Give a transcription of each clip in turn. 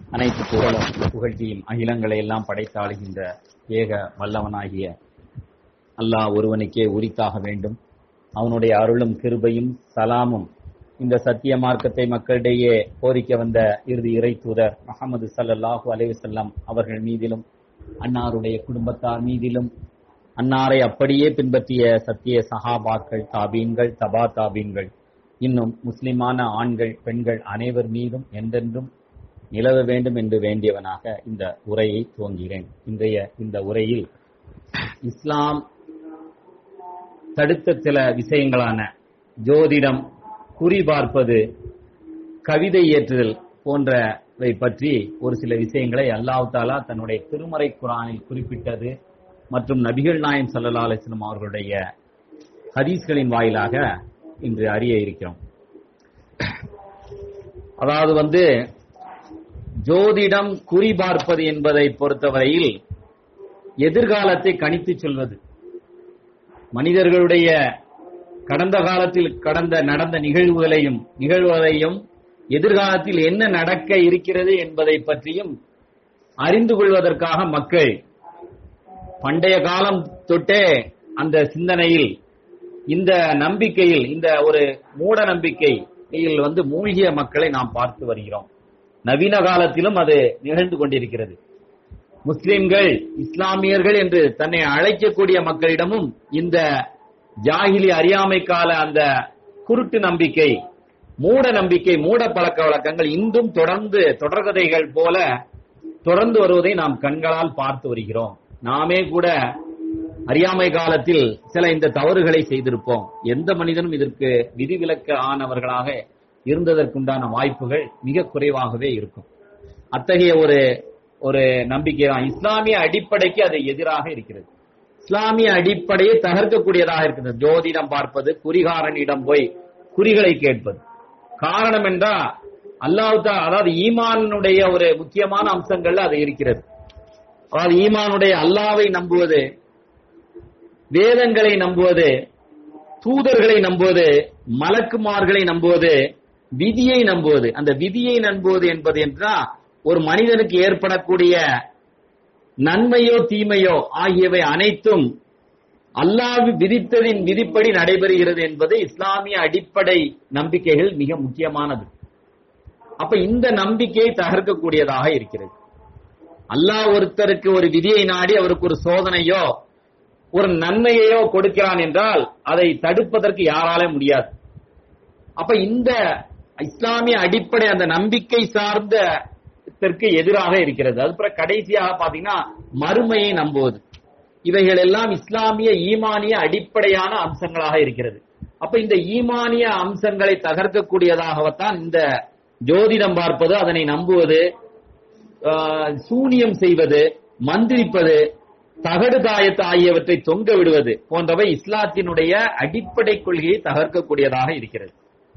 அனைத்து புகழும் புகழ்ச்சியும் அகிலங்களை எல்லாம் படைத்தாளுகின்ற ஏக வல்லவனாகிய அல்லாஹ் ஒருவனுக்கே உரித்தாக வேண்டும் அவனுடைய அருளும் கிருபையும் சலாமும் இந்த சத்திய மார்க்கத்தை மக்களிடையே போதிக்க வந்த இறுதி இறை தூதர் முகமது சல்லல்லாஹு அலைவசல்லாம் அவர்கள் மீதிலும் அன்னாருடைய குடும்பத்தார் மீதிலும் அன்னாரை அப்படியே பின்பற்றிய சத்திய சஹாபாக்கள் தாபீன்கள் தபா தாபீன்கள் இன்னும் முஸ்லிமான ஆண்கள் பெண்கள் அனைவர் மீதும் என்றென்றும் நிலவ வேண்டும் என்று வேண்டியவனாக இந்த உரையை துவங்குகிறேன் இன்றைய இந்த உரையில் இஸ்லாம் தடுத்த சில விஷயங்களான ஜோதிடம் குறிபார்ப்பது கவிதை ஏற்றுதல் போன்றவை பற்றி ஒரு சில விஷயங்களை அல்லாஹ் தாலா தன்னுடைய திருமறை குரானில் குறிப்பிட்டது மற்றும் நபிகள் நாயம் சல்லா அலிஸ்லாம் அவர்களுடைய ஹதீஸ்களின் வாயிலாக இன்று அறிய இருக்கிறோம் அதாவது வந்து ஜோதிடம் குறிபார்ப்பது என்பதை பொறுத்தவரையில் எதிர்காலத்தை கணித்து சொல்வது மனிதர்களுடைய கடந்த காலத்தில் கடந்த நடந்த நிகழ்வுகளையும் நிகழ்வதையும் எதிர்காலத்தில் என்ன நடக்க இருக்கிறது என்பதை பற்றியும் அறிந்து கொள்வதற்காக மக்கள் பண்டைய காலம் தொட்டே அந்த சிந்தனையில் இந்த நம்பிக்கையில் இந்த ஒரு மூட நம்பிக்கையில் வந்து மூழ்கிய மக்களை நாம் பார்த்து வருகிறோம் நவீன காலத்திலும் அது நிகழ்ந்து கொண்டிருக்கிறது முஸ்லிம்கள் இஸ்லாமியர்கள் என்று தன்னை அழைக்கக்கூடிய மக்களிடமும் இந்த ஜாகிலி அறியாமை கால அந்த குருட்டு நம்பிக்கை மூட நம்பிக்கை மூட பழக்க வழக்கங்கள் இன்றும் தொடர்ந்து தொடர்கதைகள் போல தொடர்ந்து வருவதை நாம் கண்களால் பார்த்து வருகிறோம் நாமே கூட அறியாமை காலத்தில் சில இந்த தவறுகளை செய்திருப்போம் எந்த மனிதனும் இதற்கு விதிவிலக்கு ஆனவர்களாக இருந்ததற்குண்டான வாய்ப்புகள் மிக குறைவாகவே இருக்கும் அத்தகைய ஒரு ஒரு நம்பிக்கை தான் இஸ்லாமிய அடிப்படைக்கு அது எதிராக இருக்கிறது இஸ்லாமிய அடிப்படையை தகர்க்கக்கூடியதாக இருக்கிறது ஜோதிடம் பார்ப்பது குறிகாரனிடம் போய் குறிகளை கேட்பது காரணம் என்றா அல்லாஹா அதாவது ஈமானுடைய ஒரு முக்கியமான அம்சங்கள்ல அது இருக்கிறது அதாவது ஈமானுடைய அல்லாவை நம்புவது வேதங்களை நம்புவது தூதர்களை நம்புவது மலக்குமார்களை நம்புவது விதியை நம்புவது அந்த விதியை நம்புவது என்பது என்றால் ஒரு மனிதனுக்கு ஏற்படக்கூடிய நன்மையோ தீமையோ ஆகியவை அனைத்தும் அல்லாஹ் விதித்ததின் விதிப்படி நடைபெறுகிறது என்பது இஸ்லாமிய அடிப்படை நம்பிக்கைகள் மிக முக்கியமானது அப்ப இந்த நம்பிக்கையை தகர்க்கக்கூடியதாக இருக்கிறது அல்லாஹ் ஒருத்தருக்கு ஒரு விதியை நாடி அவருக்கு ஒரு சோதனையோ ஒரு நன்மையையோ கொடுக்கிறான் என்றால் அதை தடுப்பதற்கு யாராலே முடியாது அப்ப இந்த இஸ்லாமிய அடிப்படை அந்த நம்பிக்கை சார்ந்த எதிராக இருக்கிறது அது கடைசியாக பாத்தீங்கன்னா மறுமையை நம்புவது இவைகள் எல்லாம் இஸ்லாமிய ஈமானிய அடிப்படையான அம்சங்களாக இருக்கிறது அப்ப இந்த ஈமானிய அம்சங்களை தகர்க்கக்கூடியதாகத்தான் இந்த ஜோதிடம் பார்ப்பது அதனை நம்புவது சூனியம் செய்வது மந்திரிப்பது தகடு தாயத்து ஆகியவற்றை தொங்க விடுவது போன்றவை இஸ்லாத்தினுடைய அடிப்படை கொள்கையை தகர்க்கக்கூடியதாக இருக்கிறது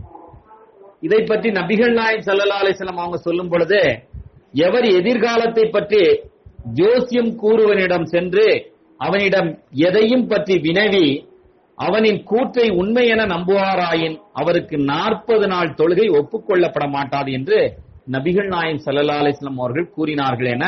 இதை பற்றி நபிகள் நாயம் சல்லா அலிஸ்லாம் அவங்க சொல்லும் பொழுது எவர் எதிர்காலத்தை பற்றி ஜோசியம் கூறுவனிடம் சென்று அவனிடம் எதையும் பற்றி வினவி அவனின் கூற்றை உண்மை என நம்புவாராயின் அவருக்கு நாற்பது நாள் தொழுகை ஒப்புக்கொள்ளப்பட மாட்டாது என்று நபிகள் நாயம் சல்லா அலிஸ்லாம் அவர்கள் கூறினார்கள் என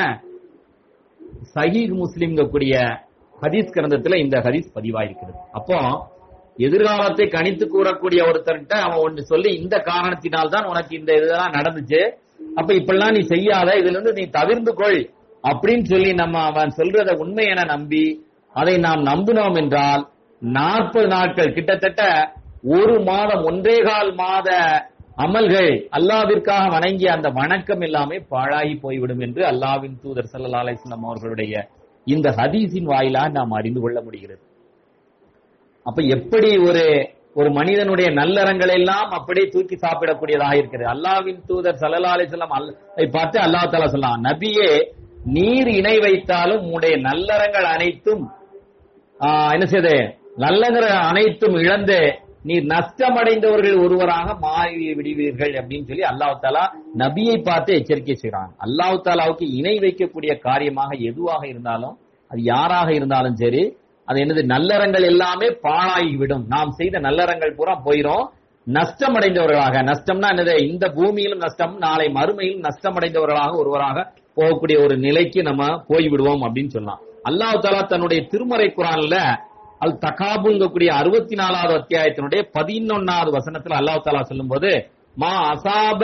சஹீக் முஸ்லிம் கூடிய ஹதீஸ் கிரந்தத்துல இந்த ஹதீஸ் பதிவாயிருக்கிறது அப்போ எதிர்காலத்தை கணித்து கூறக்கூடிய ஒருத்தர்கிட்ட அவன் ஒன்று சொல்லி இந்த காரணத்தினால் தான் உனக்கு இந்த இதெல்லாம் நடந்துச்சு அப்ப இப்பெல்லாம் நீ செய்யாத இதுல இருந்து நீ தவிர்ந்து கொள் அப்படின்னு சொல்லி நம்ம அவன் சொல்றத உண்மை என நம்பி அதை நாம் நம்பினோம் என்றால் நாற்பது நாட்கள் கிட்டத்தட்ட ஒரு மாதம் ஒன்றே கால் மாத அமல்கள் அல்லாவிற்காக வணங்கிய அந்த வணக்கம் எல்லாமே பாழாகி போய்விடும் என்று அல்லாவின் தூதர் சல்லா அலிஸ்லாம் அவர்களுடைய இந்த ஹதீஸின் வாயிலாக நாம் அறிந்து கொள்ள முடிகிறது அப்ப எப்படி ஒரு ஒரு மனிதனுடைய நல்லறங்கள் எல்லாம் அப்படியே தூக்கி சாப்பிடக்கூடியதாக இருக்கிறது அல்லாவின் தூதர் சல்லா அலிஸ்லாம் அல்லை பார்த்து அல்லா தாலா சொல்லலாம் நபியே நீர் இணை வைத்தாலும் உன்னுடைய நல்லறங்கள் அனைத்தும் என்ன செய்த நல்லங்கிற அனைத்தும் இழந்து நீர் நஷ்டமடைந்தவர்கள் ஒருவராக மாறி விடுவீர்கள் அப்படின்னு சொல்லி அல்லாஹ் தாலா நபியை பார்த்து எச்சரிக்கை செய்கிறான் அல்லாஹ் தாலாவுக்கு இணை வைக்கக்கூடிய காரியமாக எதுவாக இருந்தாலும் அது யாராக இருந்தாலும் சரி அது என்னது நல்லறங்கள் எல்லாமே பாழாகிவிடும் நாம் செய்த நல்லறங்கள் பூரா போயிரும் நஷ்டம் அடைந்தவர்களாக நஷ்டம்னா என்னது இந்த பூமியிலும் நஷ்டம் நாளை மறுமையிலும் நஷ்டம் அடைந்தவர்களாக ஒருவராக போகக்கூடிய ஒரு நிலைக்கு நம்ம போய்விடுவோம் அப்படின்னு சொல்லலாம் அல்லாஹ் தாலா தன்னுடைய திருமறை குரான்ல அல் தகாபுங்கக்கூடிய அறுபத்தி நாலாவது அத்தியாயத்தினுடைய பதினொன்னாவது வசனத்துல அல்லாஹ் தாலா சொல்லும்போது மா அசாப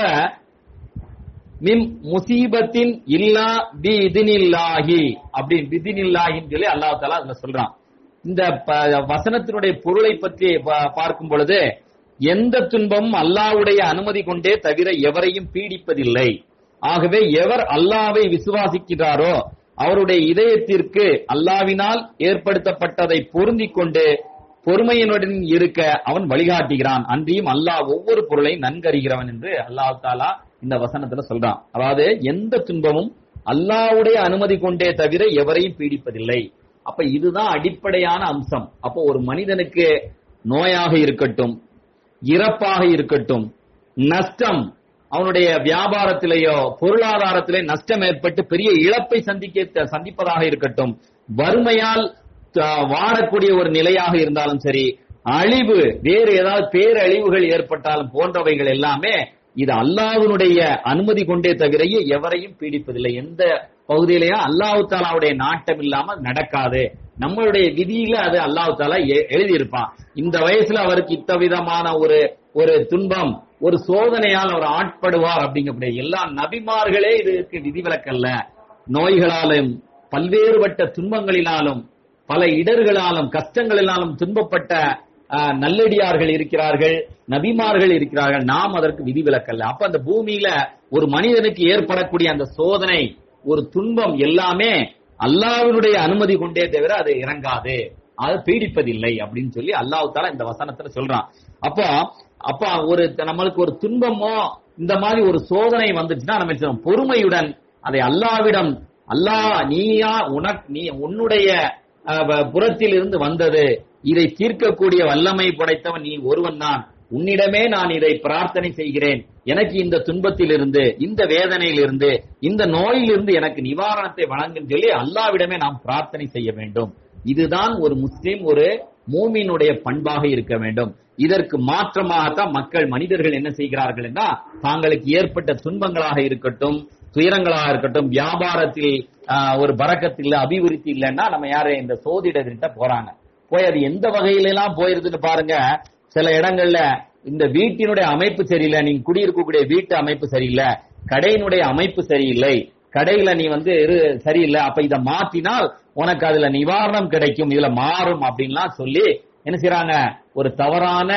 மிம் முசீபத்தின் இல்லா பி இதினில்லாஹி அப்படின்னு பிதினில்லாஹின்னு சொல்லி அல்லாஹ் தாலா அதுல சொல்றான் இந்த ப- வசனத்தினுடைய பொருளை பற்றி பா- பார்க்கும் பொழுது எந்த துன்பமும் அல்லாஹ்வுடைய அனுமதி கொண்டே தவிர எவரையும் பீடிப்பதில்லை ஆகவே எவர் அல்லாவை விசுவாசிக்கிறாரோ அவருடைய இதயத்திற்கு அல்லாவினால் ஏற்படுத்தப்பட்டதை பொருந்திக் கொண்டு பொறுமையினுடன் இருக்க அவன் வழிகாட்டுகிறான் அன்றியும் அல்லாஹ் ஒவ்வொரு பொருளையும் நன்கறிகிறவன் என்று அல்லாஹ் தாலா இந்த வசனத்துல சொல்றான் அதாவது எந்த துன்பமும் அல்லாஹ்வுடைய அனுமதி கொண்டே தவிர எவரையும் பீடிப்பதில்லை அப்ப இதுதான் அடிப்படையான அம்சம் அப்போ ஒரு மனிதனுக்கு நோயாக இருக்கட்டும் இறப்பாக இருக்கட்டும் நஷ்டம் அவனுடைய வியாபாரத்திலேயோ பொருளாதாரத்திலே நஷ்டம் ஏற்பட்டு பெரிய இழப்பை சந்திக்க சந்திப்பதாக இருக்கட்டும் வறுமையால் த- வாடக்கூடிய ஒரு நிலையாக இருந்தாலும் சரி அழிவு வேறு ஏதாவது பேரழிவுகள் ஏற்பட்டாலும் போன்றவைகள் எல்லாமே இது அல்லாஹ்வினுடைய அனுமதி கொண்டே தவிர எவரையும் பீடிப்பதில்லை எந்த பகுதியிலையும் அல்லாஹு தாலாவுடைய நாட்டம் இல்லாம நடக்காது நம்மளுடைய விதியில அது அல்லாஹு தாலா எ- எழுதியிருப்பான் இந்த வயசுல அவருக்கு இத்தவிதமான ஒரு ஒரு துன்பம் ஒரு சோதனையால் அவர் ஆட்படுவார் அப்படிங்கக்கூடிய எல்லா நபிமார்களே இதற்கு விதிவிலக்கல்ல நோய்களாலும் பல்வேறுபட்ட துன்பங்களினாலும் பல இடர்களாலும் கஷ்டங்களினாலும் துன்பப்பட்ட ஆஹ், நல்லடியார்கள் இருக்கிறார்கள் நபிமார்கள் இருக்கிறார்கள் நாம் அதற்கு விதிவிலக்கல்ல அப்ப அந்த பூமியில ஒரு மனிதனுக்கு ஏற்படக்கூடிய அந்த சோதனை ஒரு துன்பம் எல்லாமே அல்லாஹ்வினுடைய அனுமதி கொண்டே தவிர அது இறங்காது அது பீடிப்பதில்லை அப்படின்னு சொல்லி அல்லாஹ் தாலா இந்த வசனத்துல சொல்றான் அப்போ அப்ப ஒரு நம்மளுக்கு ஒரு துன்பமோ இந்த மாதிரி ஒரு சோதனை வந்துச்சுன்னா நம்ம என்ன செய்யணும்? பொறுமையுடன் அதை அல்லாவிடம் அல்லாஹ் நீயா உனக் நீ உன்னுடைய அஹ், வ- புறத்தில் இருந்து வந்தது இதை தீர்க்கக்கூடிய வல்லமை படைத்தவன் நீ ஒருவன் தான் உன்னிடமே நான் இதை பிரார்த்தனை செய்கிறேன் எனக்கு இந்த துன்பத்திலிருந்து இந்த வேதனையிலிருந்து இந்த நோயிலிருந்து எனக்கு நிவாரணத்தை வழங்குன்னு சொல்லி அல்லாவிடமே நாம் பிரார்த்தனை செய்ய வேண்டும் இதுதான் ஒரு முஸ்லிம் ஒரு மூமினுடைய பண்பாக இருக்க வேண்டும் இதற்கு மாற்றமாகத்தான் மக்கள் மனிதர்கள் என்ன செய்கிறார்கள் என்றால் தாங்களுக்கு ஏற்பட்ட துன்பங்களாக இருக்கட்டும் துயரங்களாக இருக்கட்டும் வியாபாரத்தில் ஆஹ், ஒரு பறக்கத்து இல்ல அபிவிருத்தி இல்லைன்னா நம்ம யாரு இந்த சோதிடர்கிட்ட போறாங்க போய் அது எந்த வகையில எல்லாம் போயிருதுன்னு பாருங்க சில இடங்கள்ல இந்த வீட்டினுடைய அமைப்பு சரியில்லை நீங்க குடியிருக்கக்கூடிய வீட்டு அமைப்பு சரியில்லை கடையினுடைய அமைப்பு சரியில்லை கடையில நீ வந்து இரு சரியில்லை அப்ப இத மாத்தினால் உனக்கு அதுல நிவாரணம் கிடைக்கும் இதுல மாறும் அப்படின்லாம் சொல்லி என்ன செய்றாங்க ஒரு தவறான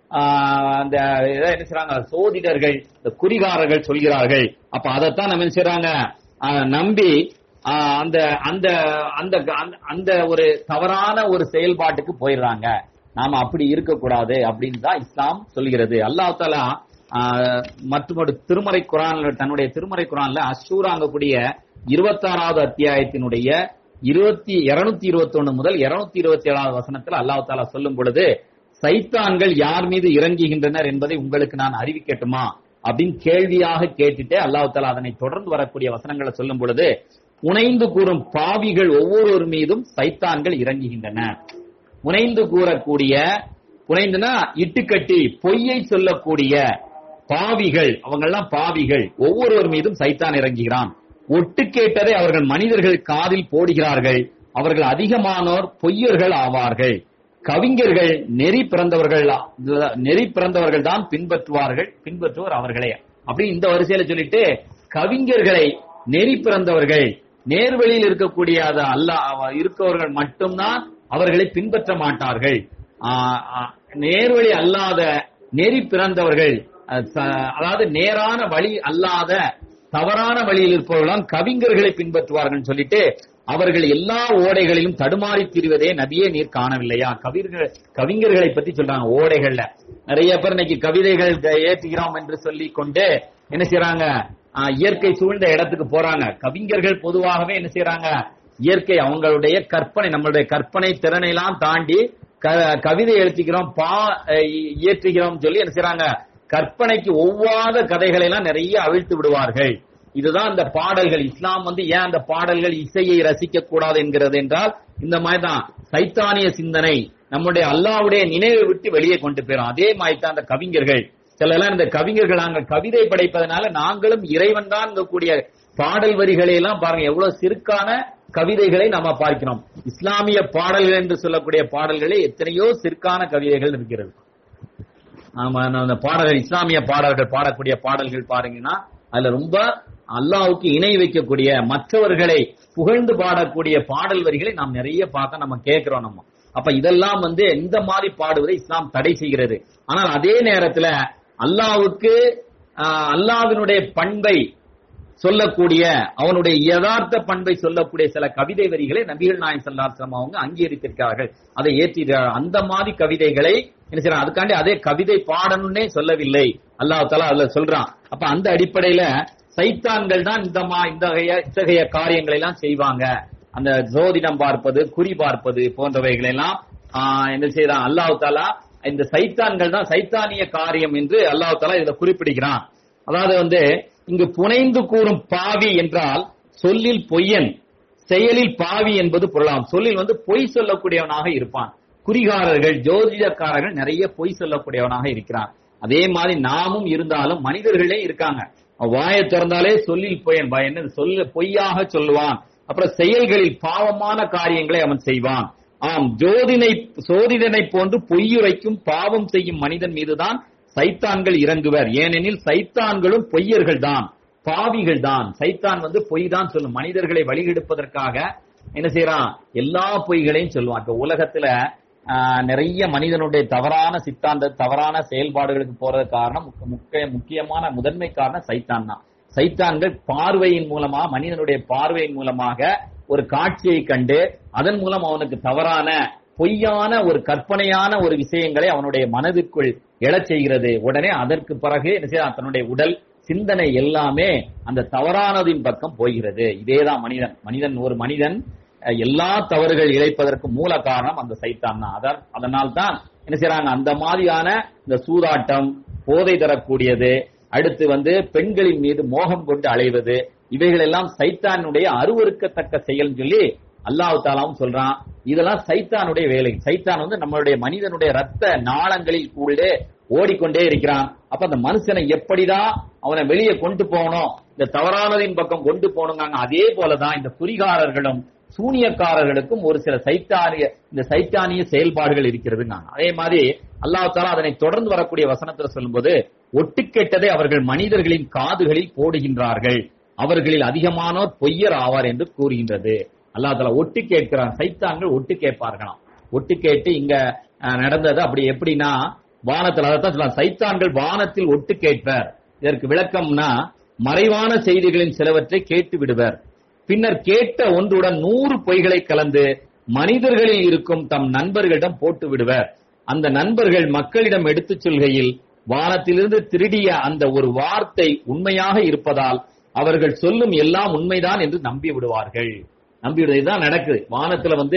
ஆஹ், அந்த இதை என்ன செய்றாங்க சோதிடர்கள் இந்த குறிகாரர்கள் சொல்கிறார்கள் அப்ப அதைத்தான் நம்ம என்ன செய்றாங்க ஆஹ், நம்பி ஆஹ், அந்த அந்த அந்த அந்த- அந்த ஒரு தவறான ஒரு செயல்பாட்டுக்கு போயிடுறாங்க நாம அப்படி இருக்கக்கூடாது அப்படின்னு தான் இஸ்லாம் சொல்கிறது அல்லாஹ் தாலா ஆஹ், மற்றும் ஒரு திருமறை குரான்ல தன்னுடைய திருமறை குரான்ல அஷூராங்கக்கூடிய இருபத்தாறாவது அத்தியாயத்தினுடைய இருபத்தி இருநூத்தி இருபத்தி ஒண்ணு முதல் இருநூத்தி இருபத்தி ஏழாவது வசனத்தில் அல்லாஹ் தாலா சொல்லும் பொழுது சைத்தான்கள் யார் மீது இறங்குகின்றனர் என்பதை உங்களுக்கு நான் அறிவிக்கட்டுமா அப்படின்னு கேள்வியாக கேட்டுட்டு அல்லாஹ் தாலா அதனை தொடர்ந்து வரக்கூடிய வசனங்களை சொல்லும் பொழுது புனைந்து கூறும் பாவிகள் ஒவ்வொருவர் மீதும் சைத்தான்கள் இறங்குகின்றன புனைந்து கூறக்கூடிய புனைந்துனா இட்டுக்கட்டி பொய்யை சொல்லக்கூடிய பாவிகள் அவங்கெல்லாம் பாவிகள் ஒவ்வொருவர் மீதும் சைத்தான் இறங்குகிறான் ஒட்டு கேட்டதை அவர்கள் மனிதர்கள் காதில் போடுகிறார்கள் அவர்கள் அதிகமானோர் பொய்யர்கள் ஆவார்கள் கவிஞர்கள் நெறி பிறந்தவர்கள் நெறி பிறந்தவர்கள் தான் பின்பற்றுவார்கள் பின்பற்றுவோர் அவர்களே அப்படி இந்த வரிசையில சொல்லிட்டு கவிஞர்களை நெறி பிறந்தவர்கள் நேர்வழியில் இருக்கக்கூடிய அது அல்ல இருக்கவர்கள் மட்டும்தான் அவர்களை பின்பற்ற மாட்டார்கள் ஆஹ் ஆஹ் நேர்வழி அல்லாத நெறி பிறந்தவர்கள் அஹ் ச- அதாவது நேரான வழி அல்லாத தவறான வழியில் இருப்பவர்களாம் கவிஞர்களை பின்பற்றுவார்கள் சொல்லிட்டு அவர்கள் எல்லா ஓடைகளிலும் தடுமாறி திரிவதே நபியே நீர் காணவில்லையா கவிர்கள் கவிஞர்களை பத்தி சொல்றாங்க ஓடைகள்ல நிறைய பேர் இன்னைக்கு கவிதைகள் க- ஏற்றுகிறோம் என்று சொல்லி கொண்டு என்ன செய்யறாங்க ஆஹ், இயற்கை சூழ்ந்த இடத்துக்கு போறாங்க கவிஞர்கள் பொதுவாகவே என்ன செய்யறாங்க இயற்கை அவங்களுடைய கற்பனை நம்மளுடைய கற்பனை திறனை எல்லாம் தாண்டி க- கவிதை எழுதிக்கிறோம் பா அஹ், இ- இயற்றுகிறோம் சொல்லி என்ன செய்யறாங்க கற்பனைக்கு ஒவ்வாத கதைகளை எல்லாம் நிறைய அவிழ்த்து விடுவார்கள் இதுதான் இந்த பாடல்கள் இஸ்லாம் வந்து ஏன் அந்த பாடல்கள் இசையை ரசிக்க கூடாது என்கிறது என்றால் இந்த மாதிரி தான் சைத்தானிய சிந்தனை நம்முடைய அல்லாவுடைய நினைவை விட்டு வெளியே கொண்டு போயிடும் அதே மாதிரி தான் அந்த கவிஞர்கள் சிலலாம் இந்த கவிஞர்கள் நாங்கள் கவிதை படைப்பதனால நாங்களும் இறைவன் தான் கூடிய பாடல் வரிகளை எல்லாம் பாருங்க எவ்வளவு சிறுக்கான கவிதைகளை நாம பார்க்கிறோம் இஸ்லாமிய பாடல்கள் என்று சொல்லக்கூடிய பாடல்களே எத்தனையோ சிற்கான கவிதைகள் இருக்கிறது ஆமா அந்த பாடல்கள் இஸ்லாமிய பாடல்கள் பாடக்கூடிய பாடல்கள் பாருங்கன்னா அதுல ரொம்ப அல்லாவுக்கு இணை வைக்கக்கூடிய மற்றவர்களை புகழ்ந்து பாடக்கூடிய பாடல் வரிகளை நாம் நிறைய பார்க்க நம்ம கேட்கிறோம் நம்ம அப்ப இதெல்லாம் வந்து இந்த மாதிரி பாடுவதை இஸ்லாம் தடை செய்கிறது ஆனால் அதே நேரத்துல அல்லாவுக்கு அல்லாவினுடைய பண்பை சொல்லக்கூடிய அவனுடைய யதார்த்த பண்பை சொல்லக்கூடிய சில கவிதை வரிகளை நபிகள் நாயன் சல்லாஸ்லாம் அவங்க அங்கீகரித்திருக்கிறார்கள் அதை ஏற்றிருக்கிறார்கள் அந்த மாதிரி கவிதைகளை என்ன செய்யறாங்க அதுக்காண்டி அதே கவிதை பாடணும்னே சொல்லவில்லை அல்லாஹ் தலா அதுல சொல்றான் அப்ப அந்த அடிப்படையில சைத்தான்கள் தான் இந்த மா இந்த இத்தகைய காரியங்களை எல்லாம் செய்வாங்க அந்த ஜோதிடம் பார்ப்பது குறி பார்ப்பது போன்றவைகளை எல்லாம் என்ன செய்யறான் அல்லாஹ் தாலா இந்த சைத்தான்கள் தான் சைத்தானிய காரியம் என்று அல்லாஹ் தாலா இதை குறிப்பிடுகிறான் அதாவது வந்து இங்கு புனைந்து கூறும் பாவி என்றால் சொல்லில் பொய்யன் செயலில் பாவி என்பது பொருளாம் சொல்லில் வந்து பொய் சொல்லக்கூடியவனாக இருப்பான் குறிகாரர்கள் ஜோதிடக்காரர்கள் நிறைய பொய் சொல்லக்கூடியவனாக இருக்கிறான் அதே மாதிரி நாமும் இருந்தாலும் மனிதர்களே இருக்காங்க வாயை திறந்தாலே சொல்லில் பொய்யன் என்ன சொல்ல பொய்யாக சொல்லுவான் அப்புறம் செயல்களில் பாவமான காரியங்களை அவன் செய்வான் ஆம் ஜோதினை சோதிடனை போன்று பொய்யுரைக்கும் பாவம் செய்யும் மனிதன் மீதுதான் சைத்தான்கள் இறங்குவர் ஏனெனில் சைத்தான்களும் பொய்யர்கள் தான் பாவிகள் தான் சைத்தான் வந்து பொய் தான் சொல்லும் மனிதர்களை வழிகெடுப்பதற்காக என்ன செய்யறான் எல்லா பொய்களையும் சொல்லுவான் இப்ப உலகத்துல நிறைய மனிதனுடைய தவறான சித்தாந்த தவறான செயல்பாடுகளுக்கு போறது காரணம் முக்கிய முக்கியமான முதன்மை காரணம் சைத்தான் தான் சைத்தான்கள் பார்வையின் மூலமா மனிதனுடைய பார்வையின் மூலமாக ஒரு காட்சியை கண்டு அதன் மூலம் அவனுக்கு தவறான பொய்யான ஒரு கற்பனையான ஒரு விஷயங்களை அவனுடைய மனதிற்குள் எழச் செய்கிறது உடனே அதற்கு பிறகு என்ன செய்ய தன்னுடைய உடல் சிந்தனை எல்லாமே அந்த தவறானதின் பக்கம் போகிறது இதேதான் மனிதன் மனிதன் ஒரு மனிதன் எல்லா தவறுகள் இழைப்பதற்கு மூல காரணம் அந்த சைத்தான் தான் அதான் அதனால் தான் என்ன செய்யறாங்க அந்த மாதிரியான இந்த சூதாட்டம் போதை தரக்கூடியது அடுத்து வந்து பெண்களின் மீது மோகம் கொண்டு அலைவது இவைகள் எல்லாம் சைத்தானுடைய அருவறுக்கத்தக்க செயல் சொல்லி அல்லாஹு தாலாவும் சொல்றான் இதெல்லாம் சைத்தானுடைய வேலை சைத்தான் வந்து நம்மளுடைய மனிதனுடைய ரத்த நாளங்களில் கூட ஓடிக்கொண்டே இருக்கிறான் அப்ப அந்த மனுஷனை எப்படிதான் அவனை வெளியே கொண்டு போகணும் இந்த தவறானதின் பக்கம் கொண்டு போகணுங்க அதே போலதான் இந்த குறிகாரர்களும் சூனியக்காரர்களுக்கும் ஒரு சில சைத்தானிய இந்த சைத்தானிய செயல்பாடுகள் இருக்கிறதுங்க அதே மாதிரி அல்லாஹ் தாலா அதனை தொடர்ந்து வரக்கூடிய வசனத்துல சொல்லும்போது ஒட்டுக்கெட்டதை அவர்கள் மனிதர்களின் காதுகளில் போடுகின்றார்கள் அவர்களில் அதிகமானோர் பொய்யர் ஆவார் என்று கூறுகின்றது அல்லா தலா ஒட்டு கேட்கிறான் சைத்தான்கள் ஒட்டு கேட்பார்களாம் ஒட்டு கேட்டு இங்க நடந்தது அப்படி எப்படின்னா வானத்தில் அதைத்தான் சொல்லலாம் சைத்தான்கள் வானத்தில் ஒட்டு கேட்பர் இதற்கு விளக்கம்னா மறைவான செய்திகளின் சிலவற்றை கேட்டு விடுவர் பின்னர் கேட்ட ஒன்றுடன் நூறு பொய்களை கலந்து மனிதர்களில் இருக்கும் தம் நண்பர்களிடம் போட்டு விடுவர் அந்த நண்பர்கள் மக்களிடம் எடுத்துச் சொல்கையில் வானத்திலிருந்து திருடிய அந்த ஒரு வார்த்தை உண்மையாக இருப்பதால் அவர்கள் சொல்லும் எல்லாம் உண்மைதான் என்று நம்பி விடுவார்கள் நம்பி இதுதான் நடக்குது வானத்துல வந்து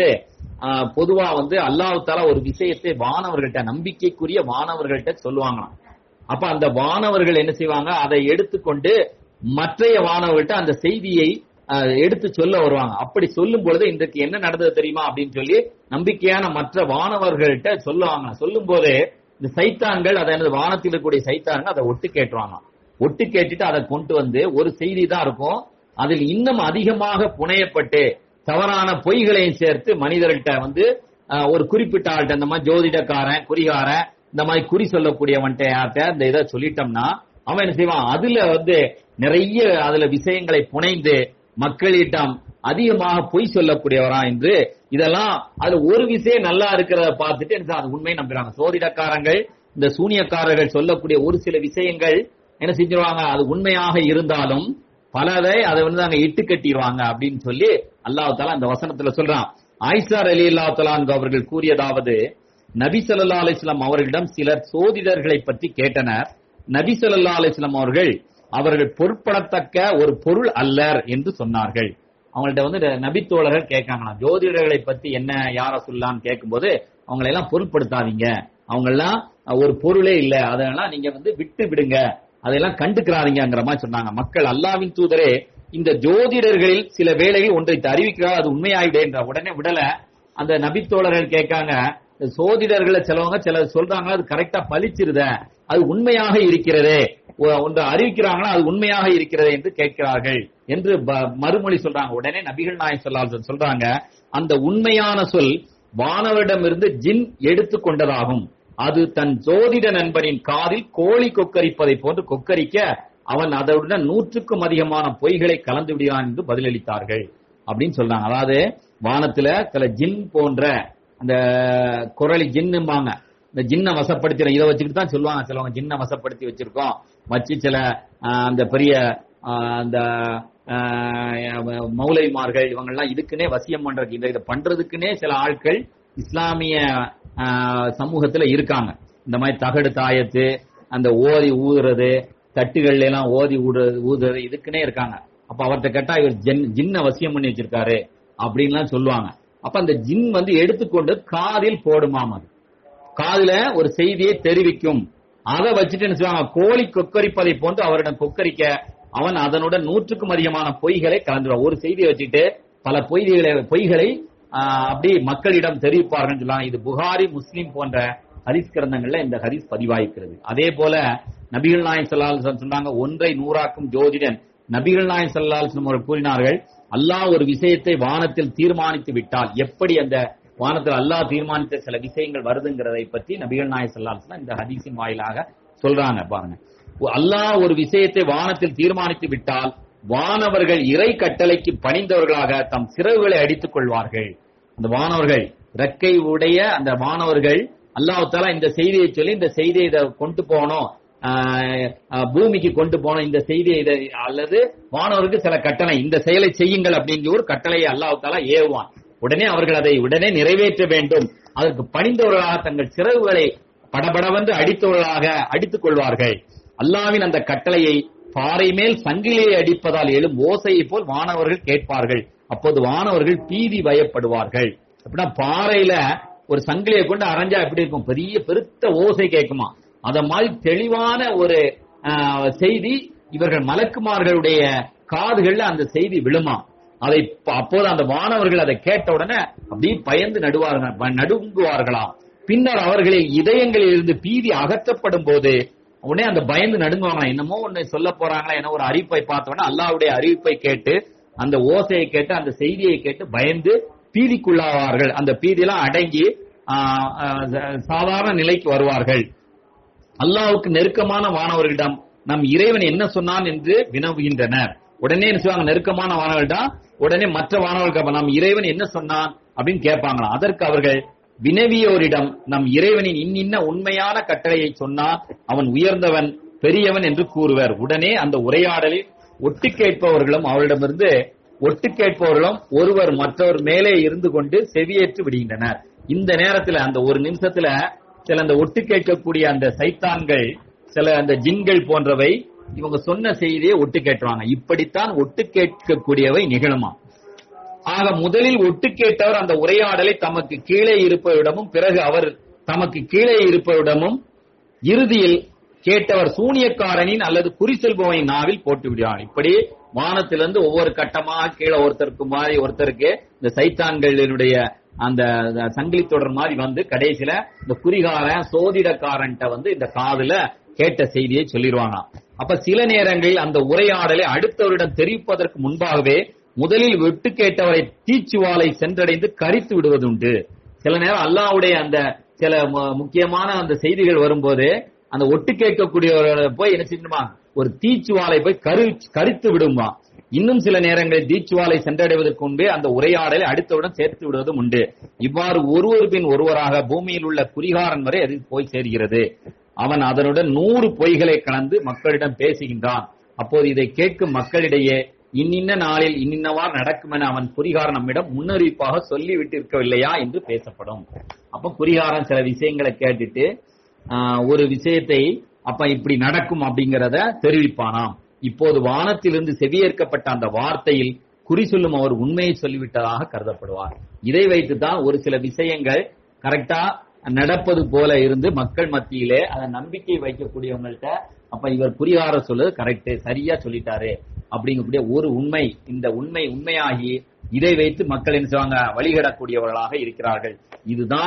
பொதுவா வந்து அல்லாஹால ஒரு விஷயத்தை வானவர்கள்ட்ட நம்பிக்கைக்குரிய வானவர்கள்ட்ட சொல்லுவாங்களாம் அப்ப அந்த வானவர்கள் என்ன செய்வாங்க அதை எடுத்துக்கொண்டு மற்றைய வானவர்கள்ட்ட அந்த செய்தியை எடுத்து சொல்ல வருவாங்க அப்படி சொல்லும் பொழுது இன்றைக்கு என்ன நடந்தது தெரியுமா அப்படின்னு சொல்லி நம்பிக்கையான மற்ற வானவர்கள்ட்ட சொல்லுவாங்க சொல்லும் போது இந்த சைத்தான்கள் அதை வானத்தில் இருக்கக்கூடிய சைத்தான்கள் அதை ஒட்டு கேட்டுருவாங்க ஒட்டு கேட்டுட்டு அதை கொண்டு வந்து ஒரு செய்தி தான் இருக்கும் அதில் இன்னும் அதிகமாக புனையப்பட்டு தவறான பொய்களையும் சேர்த்து மனிதர்கள்ட்ட வந்து ஒரு குறிப்பிட்ட ஆள்கிட்ட இந்த மாதிரி ஜோதிடக்காரன் குறிகாரன் இந்த மாதிரி குறி சொல்லக்கூடியவன்ட்ட யார்கிட்ட இந்த இதை சொல்லிட்டோம்னா அவன் என்ன செய்வான் அதுல வந்து நிறைய அதுல விஷயங்களை புனைந்து மக்களிடம் அதிகமாக பொய் சொல்லக்கூடியவரா என்று இதெல்லாம் அதுல ஒரு விஷயம் நல்லா இருக்கிறத பார்த்துட்டு என்ன அது உண்மை நம்புறாங்க சோதிடக்காரங்கள் இந்த சூனியக்காரர்கள் சொல்லக்கூடிய ஒரு சில விஷயங்கள் என்ன செஞ்சிருவாங்க அது உண்மையாக இருந்தாலும் பலரை அதை வந்து அங்க இட்டு கட்டிடுவாங்க அப்படின்னு சொல்லி அல்லாஹால அந்த வசனத்துல சொல்றான் ஆயிஷார் அலி அல்லா அவர்கள் கூறியதாவது நபி சொல்லா அலிஸ்லாம் அவர்களிடம் சிலர் சோதிடர்களை பற்றி கேட்டனர் நபி சொல்லா அலிஸ்லாம் அவர்கள் அவர்கள் பொருட்படத்தக்க ஒரு பொருள் அல்லர் என்று சொன்னார்கள் அவங்கள்ட்ட வந்து நபித்தோழர்கள் கேட்காங்களாம் ஜோதிடர்களை பத்தி என்ன யார சொல்லான்னு கேட்கும்போது அவங்களை எல்லாம் பொருட்படுத்தாதீங்க அவங்க எல்லாம் ஒரு பொருளே இல்ல அதெல்லாம் நீங்க வந்து விட்டு விடுங்க அதெல்லாம் கண்டுக்கிறாதீங்கிற மாதிரி சொன்னாங்க மக்கள் அல்லாவின் தூதரே இந்த ஜோதிடர்களில் சில வேளைகள் ஒன்றை அறிவிக்கிறார் அது உண்மையாயிடே என்ற உடனே விடல அந்த நபித்தோழர்கள் கேட்காங்க இந்த சோதிடர்கள சிலவங்க சிலர் சொல்றாங்க அது கரெக்டா பலிச்சிருத அது உண்மையாக இருக்கிறதே ஒ- ஒன்று அறிவிக்கிறாங்களா அது உண்மையாக இருக்கிறது என்று கேட்கிறார்கள் என்று ப- மறுமொழி சொல்றாங்க உடனே நபிகள் நாயகம் ஸல்லல்லாஹு சொல்றாங்க அந்த உண்மையான சொல் வானவரிடமிருந்து ஜின் எடுத்து கொண்டதாகும் அது தன் ஜோதிட நண்பனின் காதில் கோழி கொக்கரிப்பதை போன்று கொக்கரிக்க அவன் அதனுடன் நூற்றுக்கும் அதிகமான பொய்களை கலந்து விடுகிறான் என்று பதிலளித்தார்கள் அப்படின்னு சொல்றாங்க அதாவது வானத்துல சில ஜின் போன்ற அந்த குரலி ஜின்னும்பாங்க இந்த ஜின்னை வசப்படுத்தின இதை வச்சுக்கிட்டு தான் சொல்லுவாங்க சிலவங்க ஜின்னை வசப்படுத்தி வச்சிருக்கோம் வச்சு சில ஆஹ், அந்த பெரிய ஆஹ், அந்த ஆஹ், மௌலைமார்கள் இவங்கெல்லாம் இதுக்குன்னே வசியம் பண்றதுக்கு இந்த இதை பண்றதுக்குன்னே சில ஆட்கள் இஸ்லாமிய ஆஹ், சமூகத்துல இருக்காங்க இந்த மாதிரி தகடு தாயத்து அந்த ஓதி ஊதுறது தட்டுகள்ல எல்லாம் ஓதி ஊடுறது ஊதுறது இதுக்குன்னே இருக்காங்க அப்ப அவர்கிட்ட கேட்டா இவர் ஜின் ஜின்ன வசியம் பண்ணி வச்சிருக்காரு அப்படின்லாம் சொல்லுவாங்க அப்ப அந்த ஜின் வந்து எடுத்துக்கொண்டு காதில் போடுமாம் அது காதுல ஒரு செய்தியை தெரிவிக்கும் அதை வச்சுட்டு என்ன செய்வாங்க கோழி கொக்கரிப்பதை போன்று அவரிடம் கொக்கரிக்க அவன் அதனுடன் நூற்றுக்கும் அதிகமான பொய்களை கலந்துருவான் ஒரு செய்தியை வச்சுட்டு பல பொய்களை பொய்களை ஆஹ், அப்படி மக்களிடம் தெரிவிப்பார்கள் சொல்லலாம் இது புகாரி முஸ்லிம் போன்ற ஹரிஸ் கிரந்தங்கள்ல இந்த ஹரிஸ் பதிவாயிருக்கிறது அதே போல நபிகள் நாயகம் ஸல்லல்லாஹு சொன்னாங்க ஒன்றை நூறாக்கும் ஜோதிடன் நபிகள் நாயகம் ஸல்லல்லாஹு அலைஹி வஸல்லம் அவர்கள் கூறினார்கள் அல்லாஹ் ஒரு விஷயத்தை வானத்தில் தீர்மானித்து விட்டால் எப்படி அந்த வானத்தில் அல்லாஹ் தீர்மானித்த சில விஷயங்கள் வருதுங்கிறதை பற்றி நபிகள் நாயகம் ஸல்லல்லாஹு அலைஹி வஸல்லம் இந்த ஹதீஸின் வாயிலாக சொல்றாங்க பாருங்க அல்லாஹ் ஒரு விஷயத்தை வானத்தில் தீர்மானித்து விட்டால் வானவர்கள் இறை கட்டளைக்கு பணிந்தவர்களாக தம் சிறகுகளை அடித்துக் கொள்வார்கள் அந்த வானவர்கள் ரெக்கை உடைய அந்த வானவர்கள் அல்லாஹ் இந்த செய்தியை சொல்லி இந்த செய்தியை இதை கொண்டு போகணும் ஆஹ், ஆஹ், பூமிக்கு கொண்டு போகணும் இந்த செய்தியை இதை அல்லது வானவருக்கு சில கட்டளை இந்த செயலை செய்யுங்கள் அப்படிங்கிற ஒரு கட்டளையை அல்லாஹ் தாலா ஏவுவான் உடனே அவர்கள் அதை உடனே நிறைவேற்ற வேண்டும் அதற்கு பணிந்தவர்களாக தங்கள் சிறகுகளை படபடவென்று அடித்தவர்களாக அடித்துக் கொள்வார்கள் அல்லாவின் அந்த கட்டளையை பாறை மேல் சங்கிலியை அடிப்பதால் எழும் ஓசையை போல் வானவர்கள் கேட்பார்கள் அப்போது வானவர்கள் பீதி பயப்படுவார்கள் அப்படின்னா பாறையில ஒரு சங்கிலியை கொண்டு அரைஞ்சா எப்படி இருக்கும் பெரிய பெருத்த ஓசை கேட்குமா அத மாதிரி தெளிவான ஒரு ஆஹ், செய்தி இவர்கள் மலக்குமார்களுடைய காதுகள்ல அந்த செய்தி விழுமா அதை ப- அப்போது அந்த வானவர்கள் அதை கேட்ட உடனே அப்படியே பயந்து நடுவார்கள் ப- நடுங்குவார்களாம் பின்னர் அவர்களின் இதயங்களில் இருந்து பீதி அகற்றப்படும் போது உடனே அந்த பயந்து நடுங்குவாங்களாம் என்னமோ ஒண்ணு சொல்ல போறாங்களா என்ன ஒரு அறிவிப்பை பார்த்த உடனே அல்லாஹ்வுடைய அறிவிப்பை கேட்டு அந்த ஓசையை கேட்டு அந்த செய்தியை கேட்டு பயந்து பீதிக்குள்ளாவார்கள் அந்த பீதியெல்லாம் அடங்கி ஆஹ், ஆஹ், சாதாரண நிலைக்கு வருவார்கள் அல்லாஹ்வுக்கு நெருக்கமான வானவர்களிடம் நம் இறைவன் என்ன சொன்னான் என்று வினவுகின்றனர் உடனே என்ன செய்வாங்க நெருக்கமான வானவர்களிடம் உடனே மற்ற வானவர்கள் கேட்பாங்க, நம் இறைவன் என்ன சொன்னான் அப்படின்னு கேட்பாங்களாம் அதற்கு அவர்கள் வினவியோரிடம் நம் இறைவனின் இன்னின்ன உண்மையான கட்டளையை சொன்னான் அவன் உயர்ந்தவன் பெரியவன் என்று கூறுவர் உடனே அந்த உரையாடலில் ஒட்டு கேட்பவர்களும் அவரிடமிருந்து ஒட்டு கேட்பவர்களும் ஒருவர் மற்றவர் மேலே இருந்து கொண்டு செவியேற்று விடுகின்றனர் இந்த நேரத்துல அந்த ஒரு நிமிஷத்துல சில அந்த ஒட்டு கேட்கக்கூடிய அந்த சைத்தான்கள் சில அந்த ஜின்கள் போன்றவை இவங்க சொன்ன செய்தியை ஒட்டு கேட்டுவாங்க இப்படித்தான் ஒட்டு கேட்கக்கூடியவை நிகழுமா ஆக முதலில் ஒட்டு கேட்டவர் அந்த உரையாடலை தமக்கு கீழே இருப்பவரிடமும் பிறகு அவர் தமக்கு கீழே இருப்பவரிடமும் இறுதியில் கேட்டவர் சூனியக்காரனின் அல்லது குறி செல்பவனின் நாவில் போட்டு விடுவார் இப்படி வானத்திலிருந்து ஒவ்வொரு கட்டமாக கீழே ஒருத்தருக்கு மாதிரி ஒருத்தருக்கு இந்த சைத்தான்களினுடைய அந்த அந்த சங்கிலி தொடர் மாதிரி வந்து கடைசியில இந்த குறிகாரன் சோதிடக்காரன்ட்ட வந்து இந்த காதுல கேட்ட செய்தியை சொல்லிடுவாங்க அப்ப சில நேரங்களில் அந்த உரையாடலை அடுத்தவரிடம் தெரிவிப்பதற்கு முன்பாகவே முதலில் வெட்டு கேட்டவரை தீச்சுவாலை சென்றடைந்து கரித்து விடுவதுண்டு சில நேரம் அல்லாஹ்வுடைய அந்த சில மு- முக்கியமான அந்த செய்திகள் வரும்போது அந்த ஒட்டு கேட்கக்கூடியவர்களை போய் என்ன செய்யணுமா ஒரு தீச்சுவாலை போய் கரு கரித்து விடுமா இன்னும் சில நேரங்களில் தீச்சுவாலை சென்றடைவதற்கு முன்பே அந்த உரையாடலை அடுத்தவுடன் சேர்த்து விடுவதும் உண்டு இவ்வாறு ஒருவர் பின் ஒருவராக பூமியில் உள்ள குறிகாரன் வரை அது போய் சேர்கிறது அவன் அதனுடன் நூறு பொய்களை கலந்து மக்களிடம் பேசுகின்றான் அப்போது இதை கேட்கும் மக்களிடையே இன்னின்ன நாளில் இன்னின்னவாறு நடக்கும் என அவன் குறிகாரன் நம்மிடம் முன்னறிவிப்பாக சொல்லிவிட்டு இருக்கவில்லையா என்று பேசப்படும் அப்ப குறிகாரன் சில விஷயங்களை கேட்டுட்டு ஆஹ், ஒரு விஷயத்தை அப்ப இப்படி நடக்கும் அப்படிங்கறத தெரிவிப்பானாம் இப்போது வானத்திலிருந்து செவியேற்கப்பட்ட அந்த வார்த்தையில் குறி சொல்லும் அவர் உண்மையை சொல்லிவிட்டதாக கருதப்படுவார் இதை வைத்துதான் ஒரு சில விஷயங்கள் கரெக்டா நடப்பது போல இருந்து மக்கள் மத்தியிலே அதை நம்பிக்கை வைக்கக்கூடியவங்கள்ட்ட அப்ப இவர் குறிகார சொல்லுது கரெக்ட் சரியா சொல்லிட்டாரு அப்படிங்கக்கூடிய ஒரு உண்மை இந்த உண்மை உண்மையாகி இதை வைத்து மக்கள் என்ன செய்வாங்க வழிகடக்கூடியவர்களாக இருக்கிறார்கள் இதுதான்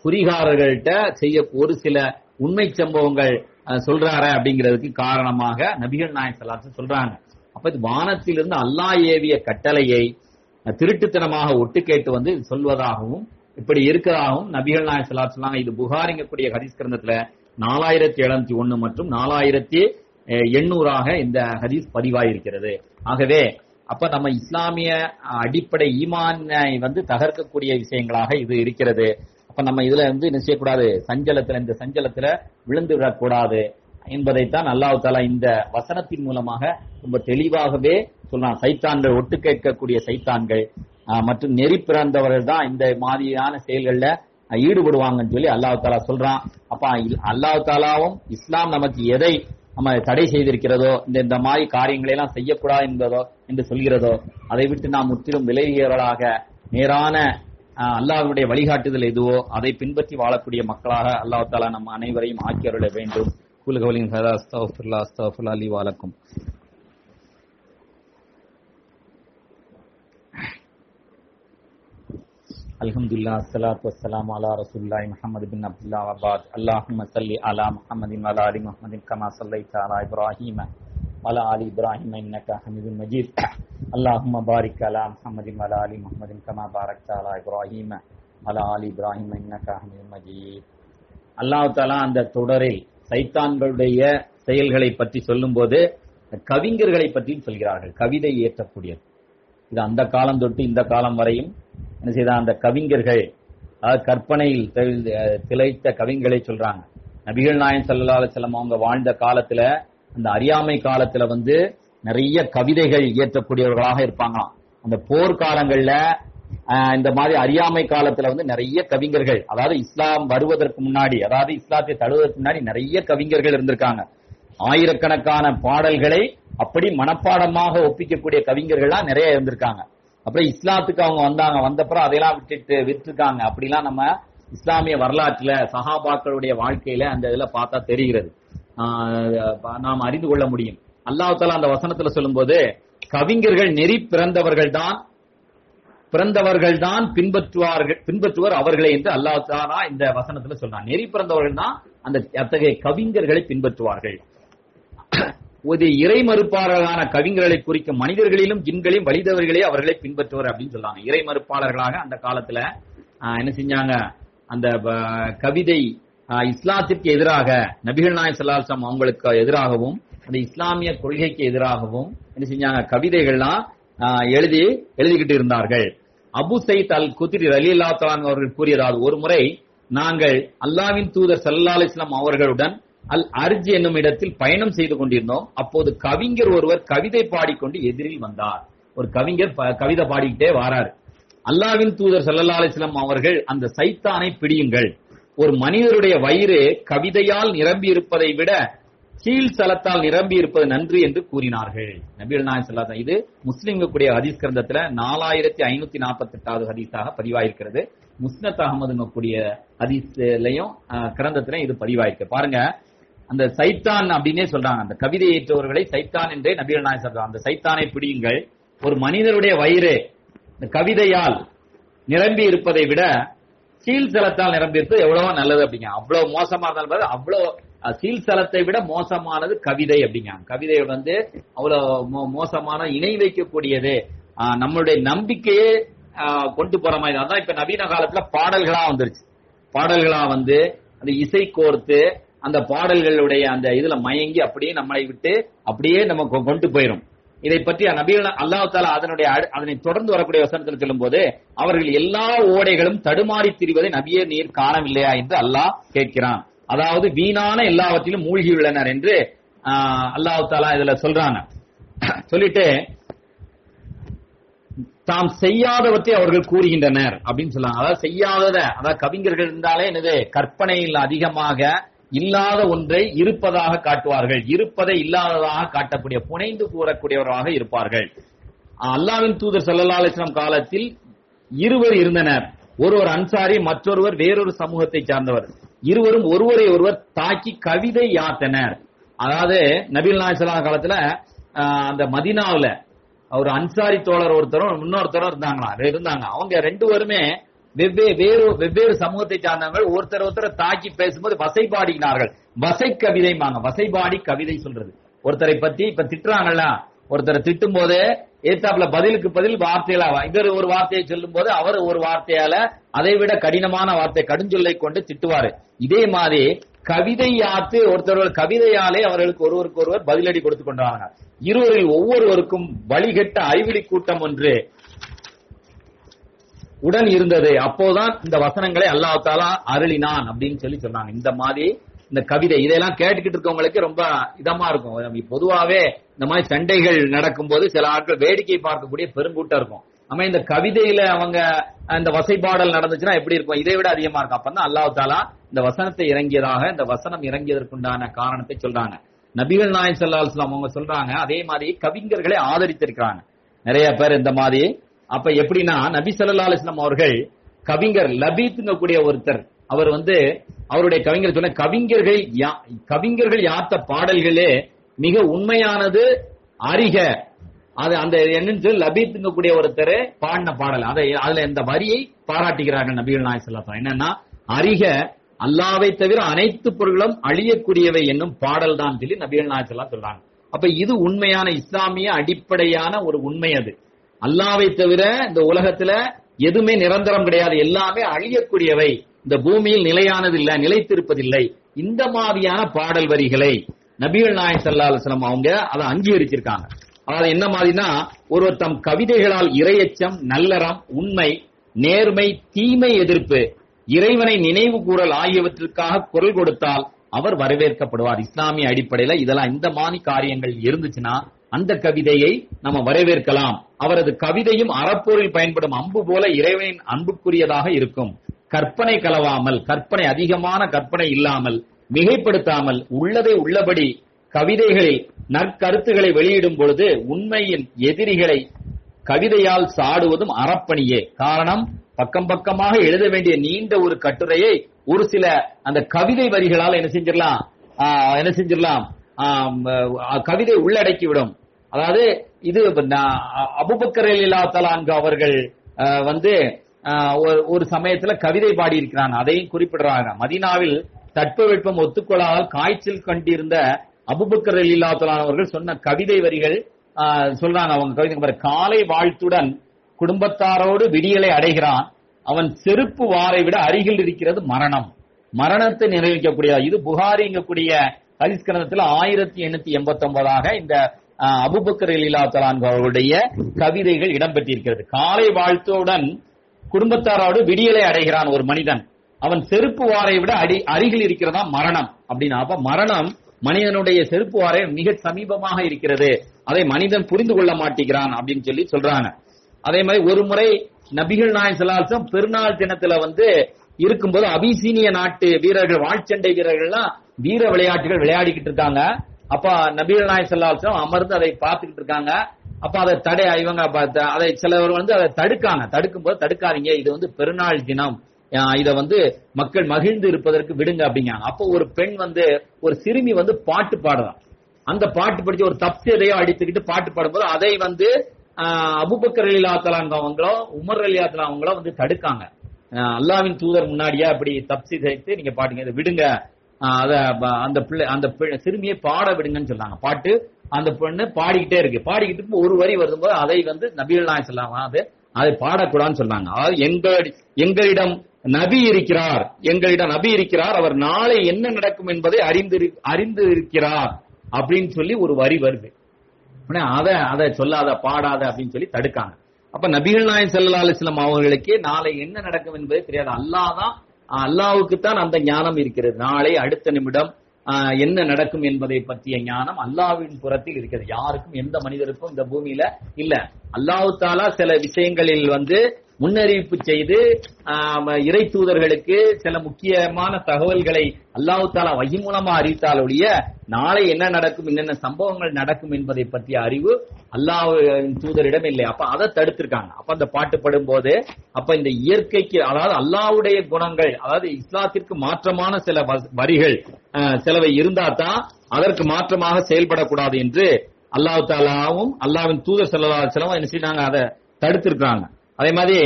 குறிகாரர்கள்ட்ட செய்ய ஒரு சில உண்மை சம்பவங்கள் அஹ், சொல்றாரு அப்படிங்கிறதுக்கு காரணமாக நபிகள் நாயகம் ஸல்லல்லாஹு சொல்றாங்க அப்ப இது வானத்திலிருந்து அல்லாஹ் ஏவிய கட்டளையை அஹ், திருட்டுத்தனமாக ஒட்டு கேட்டு வந்து இது சொல்வதாகவும் இப்படி இருக்கிறதாகவும் நபிகள் நாயகம் ஸல்லல்லாஹு சொல்லாங்க இது புகாரிங்கக்கூடிய ஹதீஸ் கிரந்தத்துல நாலாயிரத்தி எழுநூத்தி ஒன்னு மற்றும் நாலாயிரத்தி அஹ், எண்ணூறாக இந்த ஹதீஸ் பதிவாயிருக்கிறது ஆகவே அப்ப நம்ம இஸ்லாமிய அஹ், அடிப்படை ஈமானை வந்து தகர்க்கக்கூடிய விஷயங்களாக இது இருக்கிறது அப்ப நம்ம இதுல வந்து என்ன செய்யக்கூடாது சஞ்சலத்துல இந்த சஞ்சலத்துல விழுந்து விடக்கூடாது என்பதைத்தான் அல்லாஹ் தாலா இந்த வசனத்தின் மூலமாக ரொம்ப தெளிவாகவே சொல்றான் சைத்தான்கள் ஒட்டு கேட்கக்கூடிய சைத்தான்கள் ஆஹ், மற்றும் நெறி பிறந்தவர்கள் தான் இந்த மாதிரியான செயல்கள்ல அஹ், ஈடுபடுவாங்கன்னு சொல்லி அல்லாஹ் தாலா சொல்றான் அப்ப அல்லாஹ் தாலாவும் இஸ்லாம் நமக்கு எதை நம்ம தடை செய்திருக்கிறதோ இந்த இந்த மாதிரி காரியங்களை எல்லாம் செய்யக்கூடாது என்பதோ என்று சொல்கிறதோ அதை விட்டு நாம் முற்றிலும் விலகியவர்களாக நேரான ஆஹ், அல்லாஹ்வுடைய வழிகாட்டுதல் எதுவோ அதை பின்பற்றி வாழக்கூடிய மக்களாக அல்லாஹ் தாலா நம் அனைவரையும் ஆக்கி அருள வேண்டும் குலுகவலின் ஹதா அஸ்தஃபிருல்லா அஸ்தஃபிருல்லா அலி வாலக்கும் அல்ஹம்துலில்லாஹ் அஸ்ஸலாத்து வஸ்ஸலாமு அலா ரசூலுல்லாஹி முஹம்மது பின் அப்துல்லாஹ் வபாத் அல்லாஹும்ம ஸல்லி அலா முஹம்மதின் வலா அலி முஹம்மதின் கமா ஸல்லைத அலா இப்ராஹீம வலா ஆலி இப்ராஹீம இன்னக ஹமீதும் மஜீத் அல்லாஹும்ம பாரிக் அலா முஹம்மதின் வலா அலி முஹம்மதின் கமா பாரக்த அலா இப்ராஹீம வலா ஆலி இப்ராஹீம இன்னக ஹமீதும் மஜீத் அல்லாஹ் தஆலா அந்த தொடரில் சைத்தான்களுடைய செயல்களை பற்றி சொல்லும்போது கவிஞர்களை பற்றியும் சொல்கிறார்கள் கவிதை இயற்றக்கூடியது இது அந்த காலம் தொட்டு இந்த காலம் வரையும் என்ன செய்த அந்த கவிஞர்கள் அதாவது கற்பனையில் தெளி- அஹ் திளைத்த கவிஞர்களை சொல்றாங்க நபிகள் நாயன் ஸல்லல்லாஹு அலைஹி வஸல்லம் அவங்க வாழ்ந்த காலத்துல அந்த அறியாமை காலத்துல வந்து நிறைய கவிதைகள் இயற்றக்கூடியவர்களாக இருப்பாங்களாம் அந்த போர்க்காலங்கள்ல ஆஹ், இந்த மாதிரி அறியாமை காலத்துல வந்து நிறைய கவிஞர்கள் அதாவது இஸ்லாம் வருவதற்கு முன்னாடி அதாவது இஸ்லாத்தை தழுவதற்கு முன்னாடி நிறைய கவிஞர்கள் இருந்திருக்காங்க ஆயிரக்கணக்கான பாடல்களை அப்படி மனப்பாடமாக ஒப்பிக்கக்கூடிய கவிஞர்கள்லாம் நிறைய இருந்திருக்காங்க அப்புறம் இஸ்லாத்துக்கு அவங்க வந்தாங்க வந்தப்புறம் அதையெல்லாம் விட்டுட்டு விட்டுருக்காங்க அப்படிலாம் நம்ம இஸ்லாமிய வரலாற்றுல சஹாபாக்களுடைய வாழ்க்கையில அந்த இதுல பார்த்தா தெரிகிறது ஆஹ் நாம் அறிந்து கொள்ள முடியும் அல்லாஹ் தஆலா அந்த வசனத்துல சொல்லும்போது கவிஞர்கள் நெறி பிறந்தவர்கள் தான் பிறந்தவர்கள் தான் பின்பற்றுவார்கள் பின்பற்றுவர் அவர்களை என்று அல்லாஹ் தஆலா இந்த வசனத்துல சொல்றான் நெறி பிறந்தவர்கள் தான் அந்த அத்தகைய கவிஞர்களை பின்பற்றுவார்கள் ஒரு இறை மறுப்பாளர்களான கவிஞர்களை குறிக்கும் மனிதர்களிலும் ஜின்களையும் வழிதவர்களே அவர்களை பின்பற்றுவர் அப்படின்னு சொல்றாங்க இறை மறுப்பாளர்களாக அந்த காலத்துல ஆஹ், என்ன செஞ்சாங்க அந்த ப- கவிதை ஆஹ், இஸ்லாத்திற்கு எதிராக நபிகள் நாயகம் ஸல்லல்லாஹு அலைஹி வஸல்லம் அவங்களுக்கு எதிராகவும் அந்த இஸ்லாமிய கொள்கைக்கு எதிராகவும் என்ன செஞ்சாங்க கவிதைகள்லாம் ஆஹ், எழுதி எழுதிக்கிட்டு இருந்தார்கள் அபு சைத் அல் குத்ரி ரலியல்லா தலான் அவர்கள் கூறியதாவது ஒரு முறை நாங்கள் அல்லாவின் தூதர் ஸல்லல்லாஹு அலைஹி வஸல்லம் அவர்களுடன் அல் அர்ஜ் என்னும் இடத்தில் பயணம் செய்து கொண்டிருந்தோம் அப்போது கவிஞர் ஒருவர் கவிதை பாடிக்கொண்டு எதிரில் வந்தார் ஒரு கவிஞர் ப- கவிதை பாடிக்கிட்டே வாராரு அல்லாவின் தூதர் ஸல்லல்லாஹு அலைஹி வஸல்லம் அவர்கள் அந்த சைத்தானை பிடியுங்கள் ஒரு மனிதருடைய வயிறு கவிதையால் நிரம்பி இருப்பதை விட கீழ் சலத்தால் நிரம்பி இருப்பது நன்று என்று கூறினார்கள் நபிகள் நாயகம் ஸல்லல்லாஹு அலைஹி வஸல்லம் இது முஸ்லிம்களுடைய கூடிய ஹதீஸ் கிரந்தத்துல நாலாயிரத்தி ஐநூத்தி நாற்பத்தி எட்டாவது ஹதீஸாக பதிவாயிருக்கிறது முஸ்னத் அகமது கூடிய ஹதீஸ்லயும் அஹ், கிரந்தத்திலையும் இது பதிவாயிருக்கு பாருங்க அந்த சைத்தான் அப்படின்னே சொல்றாங்க அந்த கவிதை ஏற்றவர்களை சைத்தான் என்றே நபிகள் நாயகம் சொல்றாங்க அந்த சைத்தானை பிடியுங்கள் ஒரு மனிதருடைய வயிறு இந்த கவிதையால் நிரம்பி இருப்பதை விட சீல் சலத்தால் நிரம்பி இருப்பது எவ்வளவோ நல்லது அப்படிங்க அவ்வளவு மோசமா இருந்தாலும் பாரு, அவ்வளவு அஹ், சீல் சலத்தை விட மோசமானது கவிதை அப்படிங்க கவிதை வந்து அவ்வளவு மோ- மோசமான இணை வைக்கக்கூடியது அஹ், நம்மளுடைய நம்பிக்கையே அஹ், கொண்டு போற மாதிரி தான். அதான் இப்ப நவீன காலத்துல பாடல்களா வந்துருச்சு பாடல்களா வந்து அந்த இசை கோர்த்து அந்த பாடல்களுடைய அந்த இதுல மயங்கி அப்படியே நம்மளை விட்டு அப்படியே நம்ம கொ- கொண்டு போயிரும் இதை பற்றி நபிகள் அல்லாஹ் தாலா அதனுடைய அடு- அதனை தொடர்ந்து வரக்கூடிய வசனத்தில் சொல்லும்போது அவர்கள் எல்லா ஓடைகளும் தடுமாறி திரிவதை நபியே நீர் காணவில்லையா என்று அல்லாஹ் கேட்கிறான் அதாவது வீணான எல்லாவற்றிலும் மூழ்கியுள்ளனர் என்று ஆஹ், அல்லாஹ் தாலா இதுல சொல்றாங்க சொல்லிட்டு தாம் செய்யாதவற்றை அவர்கள் கூறுகின்றனர் அப்படின்னு சொல்றாங்க அதாவது செய்யாதத அதாவது கவிஞர்கள் இருந்தாலே என்னது கற்பனையில் அதிகமாக இல்லாத ஒன்றை இருப்பதாக காட்டுவார்கள் இருப்பதை இல்லாததாக காட்டக்கூடிய புனைந்து கூறக்கூடியவராக இருப்பார்கள் அல்லாவின் தூதர் ஸல்லல்லாஹு அலைஹி வஸல்லம் காலத்தில் இருவர் இருந்தனர் ஒருவர் அன்சாரி மற்றொருவர் வேறொரு சமூகத்தை சார்ந்தவர் இருவரும் ஒருவரை ஒருவர் தாக்கி கவிதை யாத்தனர் அதாவது நபிகள் நாயகம் ஸல்லல்லாஹு அலைஹி காலத்துல ஆஹ், அந்த மதீனாவுல ஒரு அன்சாரி தோழர் ஒருத்தரும் இன்னொருத்தரும் இருந்தாங்களா இருந்தாங்க அவங்க ரெண்டு பேருமே வெவ்வேறு வேறு வெவ்வேறு சமூகத்தை சார்ந்தவர்கள் ஒருத்தர் ஒருத்தர் தாக்கி பேசும்போது வசைபாடினார்கள் வசை கவிதைமாங்க வசைபாடி கவிதை சொல்றது ஒருத்தரை பத்தி இப்ப திட்டுறாங்கல்ல ஒருத்தரை திட்டும் போது ஏத்தாப்புல பதிலுக்கு பதில் வார்த்தையில இவர் ஒரு வார்த்தையை சொல்லும் போது அவர் ஒரு வார்த்தையால அதை விட கடினமான வார்த்தை கடுஞ்சொல்லை கொண்டு திட்டுவாரு இதே மாதிரி கவிதை யாத்து ஒருத்தர் கவிதையாலே அவர்களுக்கு ஒருவருக்கு ஒருவர் பதிலடி கொடுத்து கொண்டாங்க இருவரில் ஒவ்வொருவருக்கும் வழிகட்ட அறிவிலி கூட்டம் ஒன்று உடன் இருந்தது அப்போதான் இந்த வசனங்களை அல்லாஹ் தாலா அருளினான் அப்படின்னு சொல்லி சொன்னாங்க இந்த மாதிரி இந்த கவிதை இதெல்லாம் கேட்டுக்கிட்டு இருக்கவங்களுக்கு ரொம்ப இதமா இருக்கும் பொதுவாவே இந்த மாதிரி சண்டைகள் நடக்கும்போது சில ஆட்கள் வேடிக்கை பார்க்கக்கூடிய பெருங்கூட்டம் இருக்கும் ஆமா இந்த கவிதையில அவங்க இந்த வசைபாடல் நடந்துச்சுன்னா எப்படி இருக்கும் இதை விட அதிகமா இருக்கும் அப்பதான் அல்லாஹ் தாலா இந்த வசனத்தை இறங்கியதாக இந்த வசனம் இறங்கியதற்குண்டான காரணத்தை சொல்றாங்க நபிகள் நாயன் சல்லாஸ்லாம் அவங்க சொல்றாங்க அதே மாதிரி கவிஞர்களை ஆதரித்திருக்கிறாங்க நிறைய பேர் இந்த மாதிரி அப்ப எப்படின்னா நபி சல்லா அலிஸ்லாம் அவர்கள் கவிஞர் லபீத்துங்க கூடிய ஒருத்தர் அவர் வந்து அவருடைய கவிஞர் சொன்ன கவிஞர்கள் கவிஞர்கள் யாத்த பாடல்களே மிக உண்மையானது அறிக அது அந்த என்னன்னு சொல்லி லபீத்துங்க கூடிய ஒருத்தர் பாடின பாடல் அதை அதுல இந்த வரியை பாராட்டுகிறார்கள் நபிகள் நாய் சொல்லலாம் என்னன்னா அறிக அல்லாவை தவிர அனைத்து பொருள்களும் அழியக்கூடியவை என்னும் பாடல் தான் சொல்லி நபிகள் நாய் சொல்றாங்க அப்ப இது உண்மையான இஸ்லாமிய அடிப்படையான ஒரு உண்மை அது அல்லாவை தவிர இந்த உலகத்துல எதுவுமே நிரந்தரம் கிடையாது எல்லாமே அழியக்கூடியவை இந்த பூமியில் நிலையானது இல்ல நிலைத்திருப்பதில்லை இந்த மாதிரியான பாடல் வரிகளை நபிகள் நாயக் சல்லா அலுவலம் அவங்க அதை அங்கீகரிச்சிருக்காங்க அதாவது என்ன மாதிரினா ஒருவர் தம் கவிதைகளால் இரையச்சம் நல்லறம் உண்மை நேர்மை தீமை எதிர்ப்பு இறைவனை நினைவு கூறல் ஆகியவற்றிற்காக குரல் கொடுத்தால் அவர் வரவேற்கப்படுவார் இஸ்லாமிய அடிப்படையில இதெல்லாம் இந்த மாதிரி காரியங்கள் இருந்துச்சுன்னா அந்த கவிதையை நம்ம வரவேற்கலாம் அவரது கவிதையும் அறப்போரில் பயன்படும் அம்பு போல இறைவனின் அன்புக்குரியதாக இருக்கும் கற்பனை கலவாமல் கற்பனை அதிகமான கற்பனை இல்லாமல் மிகைப்படுத்தாமல் உள்ளதை உள்ளபடி கவிதைகளில் நற்கருத்துக்களை வெளியிடும் பொழுது உண்மையின் எதிரிகளை கவிதையால் சாடுவதும் அறப்பணியே காரணம் பக்கம் பக்கமாக எழுத வேண்டிய நீண்ட ஒரு கட்டுரையை ஒரு சில அந்த கவிதை வரிகளால் என்ன செஞ்சிடலாம் என்ன செஞ்சிடலாம் கவிதை உள்ளடக்கி விடும் அதாவது இது அபுபக்கர் இல்லா தலான்கு அவர்கள் வந்து ஒரு சமயத்துல கவிதை பாடி இருக்கிறாங்க அதையும் குறிப்பிடுறாங்க மதினாவில் தட்பவெப்பம் ஒத்துக்கொள்ளாமல் காய்ச்சல் கண்டிருந்த அபுபக்கர் இல்லா தலான் அவர்கள் சொன்ன கவிதை வரிகள் சொல்றாங்க அவங்க கவிதை காலை வாழ்த்துடன் குடும்பத்தாரோடு விடியலை அடைகிறான் அவன் செருப்பு வாரை விட அருகில் இருக்கிறது மரணம் மரணத்தை நிறைவேற்றக்கூடிய இது புகாரிங்கக்கூடிய ஹரிஸ் கிரந்தத்தில் ஆயிரத்தி எண்ணூத்தி எண்பத்தி ஒன்பதாக இந்த அபுபக்கர் லீலா தலான் அவர்களுடைய கவிதைகள் இடம்பெற்றிருக்கிறது காலை வாழ்த்துடன் குடும்பத்தாரோடு விடியலை அடைகிறான் ஒரு மனிதன் அவன் செருப்பு வாரை விட அடி அருகில் இருக்கிறதா மரணம் அப்படின்னா அப்ப மரணம் மனிதனுடைய செருப்பு வாரை மிக சமீபமாக இருக்கிறது அதை மனிதன் புரிந்து கொள்ள மாட்டேங்கிறான் அப்படின்னு சொல்லி சொல்றாங்க அதே மாதிரி ஒரு முறை நபிகள் நாயன் சலாசம் பெருநாள் தினத்துல வந்து இருக்கும்போது அபிசீனிய நாட்டு வீரர்கள் வாழ்ச்சண்டை வீரர்கள்லாம் வீர விளையாட்டுகள் விளையாடிக்கிட்டு இருக்காங்க அப்ப நபிகள் நாயக் சல்லாசம் அமர்ந்து அதை பார்த்துக்கிட்டு இருக்காங்க அப்ப அதை தடை இவங்க அதை சிலவர் வந்து அதை தடுக்காங்க தடுக்கும் போது தடுக்காதீங்க இது வந்து பெருநாள் தினம் இத வந்து மக்கள் மகிழ்ந்து இருப்பதற்கு விடுங்க அப்படிங்காங்க அப்போ ஒரு பெண் வந்து ஒரு சிறுமி வந்து பாட்டு பாடுறான் அந்த பாட்டு படிச்சு ஒரு தப்பு எதையோ அடித்துக்கிட்டு பாட்டு பாடும்போது அதை வந்து அபுபக்கர் அலிலாத்தலாங்க அவங்களோ உமர் அலியாத்தலா அவங்களோ வந்து தடுக்காங்க அல்லாவின் தூதர் முன்னாடியா அப்படி தப்சி தைத்து நீங்க பாட்டுங்க இதை விடுங்க அத அந்த பிள்ளை அந்த சிறுமியை பாட விடுங்கன்னு சொன்னாங்க பாட்டு அந்த பொண்ணு பாடிக்கிட்டே இருக்கு பாடிக்கிட்டு ஒரு வரி வரும்போது அதை வந்து நபிகள் நாய் சொல்லாம அது அதை பாடக்கூடாதுன்னு சொன்னாங்க அதாவது எங்கள் எங்களிடம் நபி இருக்கிறார் எங்களிடம் நபி இருக்கிறார் அவர் நாளை என்ன நடக்கும் என்பதை அறிந்து அறிந்து இருக்கிறார் அப்படின்னு சொல்லி ஒரு வரி வருது அதை அதை சொல்லாத பாடாத அப்படின்னு சொல்லி தடுக்காங்க அப்ப நபிகள் நாயன் சல்லா அலிஸ்லாம் அவர்களுக்கே நாளை என்ன நடக்கும் என்பது தெரியாது அல்லாதான் அல்லாவுக்கு தான் அந்த ஞானம் இருக்கிறது நாளை அடுத்த நிமிடம் என்ன நடக்கும் என்பதை பற்றிய ஞானம் அல்லாவின் புறத்தில் இருக்கிறது யாருக்கும் எந்த மனிதருக்கும் இந்த பூமியில இல்ல அல்லாஹு தாலா சில விஷயங்களில் வந்து முன்னறிவிப்பு செய்து இறை தூதர்களுக்கு சில முக்கியமான தகவல்களை அல்லாஹு தாலா வகி மூலமா அறிவித்தால் ஒழிய நாளை என்ன நடக்கும் என்னென்ன சம்பவங்கள் நடக்கும் என்பதை பற்றிய அறிவு அல்லாஹின் தூதரிடம் இல்லை அப்ப அதை தடுத்திருக்காங்க அப்ப அந்த பாட்டு படும் போது அப்ப இந்த இயற்கைக்கு அதாவது அல்லாவுடைய குணங்கள் அதாவது இஸ்லாத்திற்கு மாற்றமான சில வரிகள் சிலவை இருந்தா தான் அதற்கு மாற்றமாக செயல்படக்கூடாது என்று அல்லாஹு தாலாவும் அல்லாவின் தூதர் செல்லா செலவும் என்ன செய்யறாங்க அதை தடுத்திருக்காங்க அதே மாதிரி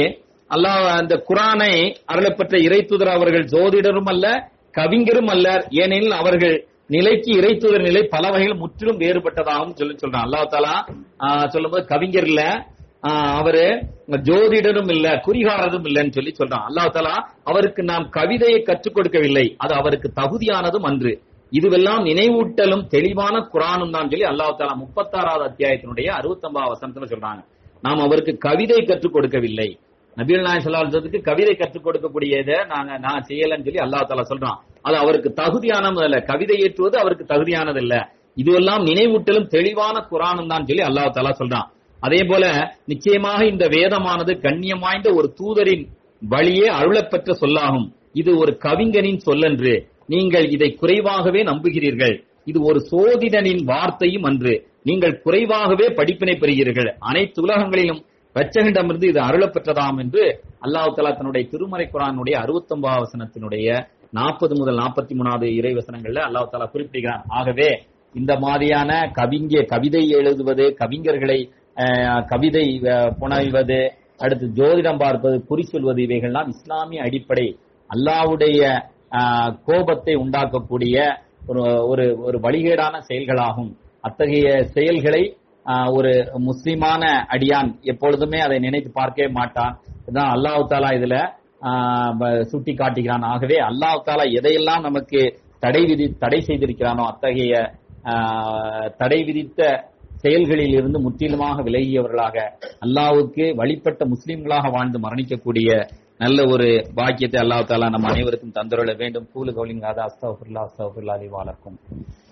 அல்லாஹ் அந்த குரானை அருளப்பெற்ற இறைத்துதர் அவர்கள் ஜோதிடரும் அல்ல கவிஞரும் அல்ல ஏனெனில் அவர்கள் நிலைக்கு இறைத்துதர் நிலை பல வகையில் முற்றிலும் வேறுபட்டதாகவும் சொல்லி சொல்றான் அல்லாஹ் தாலா ஆஹ் சொல்லும்போது கவிஞர் இல்ல ஆஹ் அவரு ஜோதிடரும் இல்ல குறிகாரரும் இல்லைன்னு சொல்லி சொல்றான் அல்லாஹ் தாலா அவருக்கு நாம் கவிதையை கற்றுக் கொடுக்கவில்லை அது அவருக்கு தகுதியானதும் அன்று இதுவெல்லாம் நினைவூட்டலும் தெளிவான குரானும் தான் சொல்லி அல்லாஹ் தாலா முப்பத்தாறாவது அத்தியாயத்தினுடைய அறுபத்தொன்பதாவது வசனத்துல சொல்றாங்க நாம் அவருக்கு கவிதை கற்றுக் கொடுக்கவில்லை நபீல் நாயக் சொல்லாததுக்கு கவிதை கற்றுக் கொடுக்கக்கூடியதை நாங்க நான் செய்யலன்னு சொல்லி அல்லாஹ் தாலா சொல்றான் அது அவருக்கு தகுதியானது அல்ல கவிதை ஏற்றுவது அவருக்கு தகுதியானது இல்ல இதுவெல்லாம் நினைவூட்டலும் தெளிவான குரானும் தான் சொல்லி அல்லாஹ் தாலா சொல்றான் அதே போல நிச்சயமாக இந்த வேதமானது கண்ணியம் வாய்ந்த ஒரு தூதரின் வழியே அருளப்பெற்ற சொல்லாகும் இது ஒரு கவிஞனின் சொல்லன்று நீங்கள் இதை குறைவாகவே நம்புகிறீர்கள் இது ஒரு சோதிடனின் வார்த்தையும் அன்று நீங்கள் குறைவாகவே படிப்பினை பெறுகிறீர்கள் அனைத்து உலகங்களிலும் ரச்சகண்டமிருந்து இது அருளப்பெற்றதாம் என்று அல்லாஹ் தலா தன்னுடைய திருமறை குரானுடைய அறுபத்தொன்பதாவது வசனத்தினுடைய நாற்பது முதல் நாற்பத்தி மூணாவது இறை வசனங்கள்ல அல்லாஹ் தாலா குறிப்பிடுகிறான் ஆகவே இந்த மாதிரியான கவிஞ கவிதை எழுதுவது கவிஞர்களை அஹ், கவிதை அஹ், புனைவது அடுத்து ஜோதிடம் பார்ப்பது குறி சொல்வது இவைகள்லாம் இஸ்லாமிய அடிப்படை அல்லாஹ்வுடைய அஹ், கோபத்தை உண்டாக்கக்கூடிய ஒரு ஒரு ஒரு வழிகேடான செயல்களாகும் அத்தகைய செயல்களை ஆஹ், ஒரு முஸ்லிமான அடியான் எப்பொழுதுமே அதை நினைத்து பார்க்கவே மாட்டான் இதுதான் அல்லாஹ் தாலா இதுல ஆஹ், ப- சுட்டி காட்டுகிறான் ஆகவே அல்லாஹ் தாலா எதையெல்லாம் நமக்கு தடை விதி தடை செய்திருக்கிறானோ அத்தகைய ஆஹ், தடை விதித்த செயல்களில் இருந்து முற்றிலுமாக விலகியவர்களாக அல்லாஹ்வுக்கு வழிபட்ட முஸ்லிம்களாக வாழ்ந்து மரணிக்கக்கூடிய நல்ல ஒரு பாக்கியத்தை அல்லாஹ் தாலா நம் அனைவருக்கும் தந்துள்ள வேண்டும் கூலு கௌலிங்காத அஸ்தகுல்லா அஸ்தகுல்லா அலி வாலக்கும்